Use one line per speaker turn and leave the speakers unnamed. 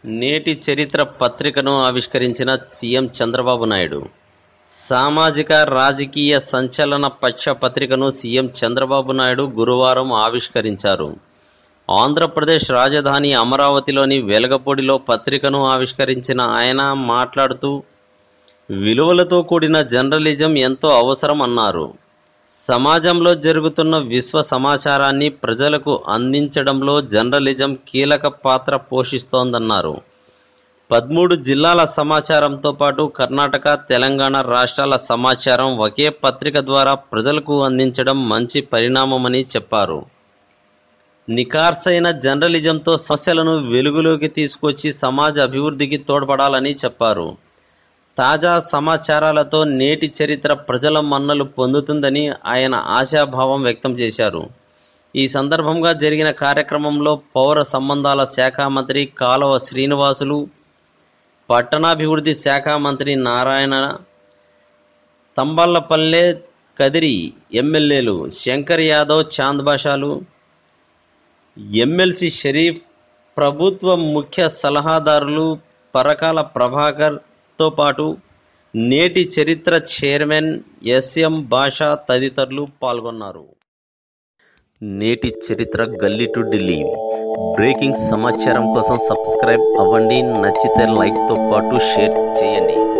నేటి చరిత్ర పత్రికను ఆవిష్కరించిన సీఎం చంద్రబాబు నాయుడు సామాజిక రాజకీయ సంచలన పక్ష పత్రికను సీఎం చంద్రబాబు నాయుడు గురువారం ఆవిష్కరించారు ఆంధ్రప్రదేశ్ రాజధాని అమరావతిలోని వెలగపూడిలో పత్రికను ఆవిష్కరించిన ఆయన మాట్లాడుతూ విలువలతో కూడిన జర్నలిజం ఎంతో అవసరం అన్నారు సమాజంలో జరుగుతున్న విశ్వ సమాచారాన్ని ప్రజలకు అందించడంలో జర్నలిజం కీలక పాత్ర పోషిస్తోందన్నారు పదమూడు జిల్లాల సమాచారంతో పాటు కర్ణాటక తెలంగాణ రాష్ట్రాల సమాచారం ఒకే పత్రిక ద్వారా ప్రజలకు అందించడం మంచి పరిణామమని చెప్పారు నికార్సైన జర్నలిజంతో సమస్యలను వెలుగులోకి తీసుకొచ్చి సమాజ అభివృద్ధికి తోడ్పడాలని చెప్పారు తాజా సమాచారాలతో నేటి చరిత్ర ప్రజల మన్నలు పొందుతుందని ఆయన ఆశాభావం వ్యక్తం చేశారు ఈ సందర్భంగా జరిగిన కార్యక్రమంలో పౌర సంబంధాల శాఖ మంత్రి కాలువ శ్రీనివాసులు పట్టణాభివృద్ధి శాఖ మంత్రి నారాయణ తంబళ్లపల్లె కదిరి ఎమ్మెల్యేలు శంకర్ యాదవ్ చాంద్ బాషాలు ఎమ్మెల్సీ షరీఫ్ ప్రభుత్వ ముఖ్య సలహాదారులు పరకాల ప్రభాకర్తో పాటు నేటి చరిత్ర చైర్మన్ ఎస్ఎం భాషా తదితరులు పాల్గొన్నారు నేటి చరిత్ర గల్లీ టు ఢిల్లీ బ్రేకింగ్ సమాచారం కోసం సబ్స్క్రైబ్ అవ్వండి నచ్చితే లైక్తో పాటు షేర్ చేయండి